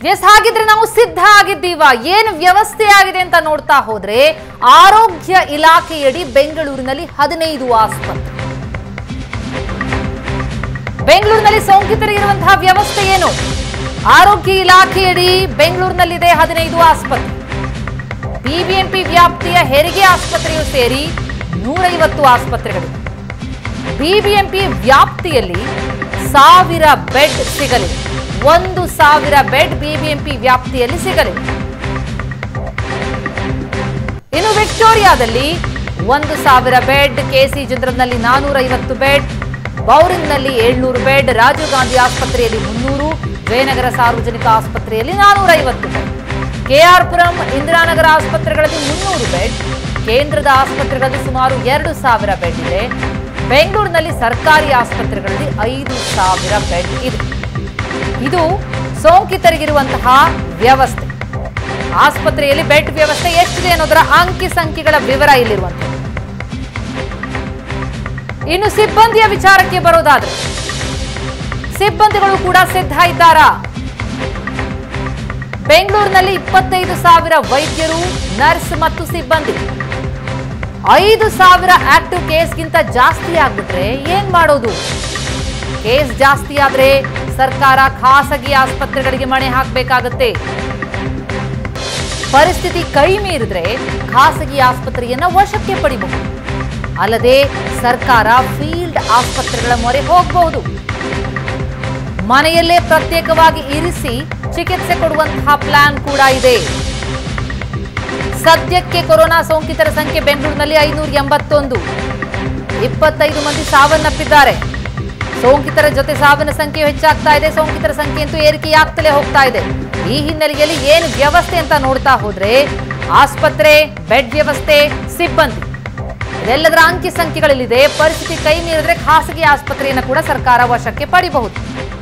S ಹಾಗಿದ್ರೆ ನಾವು ಸಿದ್ಧ ಆಗಿದ್ದೀವ ಏನು ವ್ಯವಸ್ಥೆ ಆಗಿದೆ ಅಂತ ನೋಡ್ತಾ ಹೋದ್ರೆ ಆರೋಗ್ಯ ಇಲಾಖೆಯಡಿ ಬೆಂಗಳೂರಿನಲ್ಲಿ ಹದಿನೈದು ಆಸ್ಪತ್ರೆ ಬೆಂಗಳೂರಿನಲ್ಲಿ ಸೋಂಕಿತರಿಗಿರುವಂತಹ ವ್ಯವಸ್ಥೆ ಏನು ಆರೋಗ್ಯ ಇಲಾಖೆಯಡಿ ಬೆಂಗಳೂರಿನಲ್ಲಿದೆ ಹದಿನೈದು ಆಸ್ಪತ್ರೆ ಬಿಬಿಎಂಪಿ ವ್ಯಾಪ್ತಿಯ ಹೆರಿಗೆ ಆಸ್ಪತ್ರೆಯು ಸೇರಿ ನೂರೈವತ್ತು ಆಸ್ಪತ್ರೆಗಳು ಬಿಬಿಎಂಪಿ ವ್ಯಾಪ್ತಿಯಲ್ಲಿ ಸಾವಿರ ಬೆಡ್ ಸಿಗಲಿದೆ ಒಂದು ಸಾವಿರ ಬೆಡ್ ಬಿಬಿಎಂಪಿ ವ್ಯಾಪ್ತಿಯಲ್ಲಿ ಸಿಗಲಿದೆ ಇನ್ನು ವಿಕ್ಟೋರಿಯಾದಲ್ಲಿ ಒಂದು ಸಾವಿರ ಬೆಡ್ ಕೆಸಿ ಜನರಲ್ನಲ್ಲಿ ನಾನೂರ ಐವತ್ತು ಬೆಡ್ ಬೌರಿಂಗ್ನಲ್ಲಿ ಏಳ್ನೂರು ಬೆಡ್ ರಾಜೀವ್ ಗಾಂಧಿ ಆಸ್ಪತ್ರೆಯಲ್ಲಿ ಮುನ್ನೂರು ಜಯನಗರ ಸಾರ್ವಜನಿಕ ಆಸ್ಪತ್ರೆಯಲ್ಲಿ ನಾನೂರ ಐವತ್ತು ಬೆಡ್ ಕೆಆರ್ಪುರಂ ಇಂದಿರಾನಗರ ಆಸ್ಪತ್ರೆಗಳಲ್ಲಿ ಮುನ್ನೂರು ಬೆಡ್ ಕೇಂದ್ರದ ಆಸ್ಪತ್ರೆಗಳಲ್ಲಿ ಸುಮಾರು ಎರಡು ಸಾವಿರ ಬೆಡ್ ಇದೆ ಬೆಂಗಳೂರಿನಲ್ಲಿ ಸರ್ಕಾರಿ ಆಸ್ಪತ್ರೆಗಳಲ್ಲಿ ಐದು ಸಾವಿರ ಬೆಡ್ ಇದೆ ಇದು ಸೋಂಕಿತರಿಗಿರುವಂತಹ ವ್ಯವಸ್ಥೆ ಆಸ್ಪತ್ರೆಯಲ್ಲಿ ಬೆಡ್ ವ್ಯವಸ್ಥೆ ಎಷ್ಟಿದೆ ಅನ್ನೋದರ ಅಂಕಿ ಸಂಖ್ಯೆಗಳ ವಿವರ ಇಲ್ಲಿರುವಂಥದ್ದು ಇನ್ನು ಸಿಬ್ಬಂದಿಯ ವಿಚಾರಕ್ಕೆ ಬರೋದಾದ್ರೆ ಸಿಬ್ಬಂದಿಗಳು ಕೂಡ ಸಿದ್ಧ ಇದ್ದಾರಾ ಬೆಂಗಳೂರಿನಲ್ಲಿ ಇಪ್ಪತ್ತೈದು ಸಾವಿರ ವೈದ್ಯರು ನರ್ಸ್ ಮತ್ತು ಸಿಬ್ಬಂದಿ ಐದು ಸಾವಿರ ಆಕ್ಟಿವ್ ಕೇಸ್ಗಿಂತ ಜಾಸ್ತಿ ಆಗ್ಬಿಟ್ರೆ ಏನ್ ಮಾಡೋದು ಕೇಸ್ ಜಾಸ್ತಿ ಆದ್ರೆ ಸರ್ಕಾರ ಖಾಸಗಿ ಆಸ್ಪತ್ರೆಗಳಿಗೆ ಮಣೆ ಹಾಕಬೇಕಾಗತ್ತೆ ಪರಿಸ್ಥಿತಿ ಕೈ ಮೀರಿದ್ರೆ ಖಾಸಗಿ ಆಸ್ಪತ್ರೆಯನ್ನ ವಶಕ್ಕೆ ಪಡಿಬಹುದು ಅಲ್ಲದೆ ಸರ್ಕಾರ ಫೀಲ್ಡ್ ಆಸ್ಪತ್ರೆಗಳ ಮೊರೆ ಹೋಗಬಹುದು ಮನೆಯಲ್ಲೇ ಪ್ರತ್ಯೇಕವಾಗಿ ಇರಿಸಿ ಚಿಕಿತ್ಸೆ ಕೊಡುವಂತಹ ಪ್ಲಾನ್ ಕೂಡ ಇದೆ ಸದ್ಯಕ್ಕೆ ಕೊರೋನಾ ಸೋಂಕಿತರ ಸಂಖ್ಯೆ ಬೆಂಗಳೂರಿನಲ್ಲಿ ಐನೂರ ಎಂಬತ್ತೊಂದು ಇಪ್ಪತ್ತೈದು ಮಂದಿ ಸಾವನ್ನಪ್ಪಿದ್ದಾರೆ ಸೋಂಕಿತರ ಜೊತೆ ಸಾವಿನ ಸಂಖ್ಯೆ ಹೆಚ್ಚಾಗ್ತಾ ಇದೆ ಸೋಂಕಿತರ ಸಂಖ್ಯೆ ಅಂತೂ ಏರಿಕೆಯಾಗ್ತಲೇ ಹೋಗ್ತಾ ಇದೆ ಈ ಹಿನ್ನೆಲೆಯಲ್ಲಿ ಏನು ವ್ಯವಸ್ಥೆ ಅಂತ ನೋಡ್ತಾ ಹೋದ್ರೆ ಆಸ್ಪತ್ರೆ ಬೆಡ್ ವ್ಯವಸ್ಥೆ ಸಿಬ್ಬಂದಿ ಇದೆಲ್ಲದರ ಅಂಕಿ ಸಂಖ್ಯೆಗಳಲ್ಲಿದೆ ಪರಿಸ್ಥಿತಿ ಕೈ ಮೀರಿದ್ರೆ ಖಾಸಗಿ ಆಸ್ಪತ್ರೆಯನ್ನು ಕೂಡ ಸರ್ಕಾರ ವಶಕ್ಕೆ ಪಡಿಬಹುದು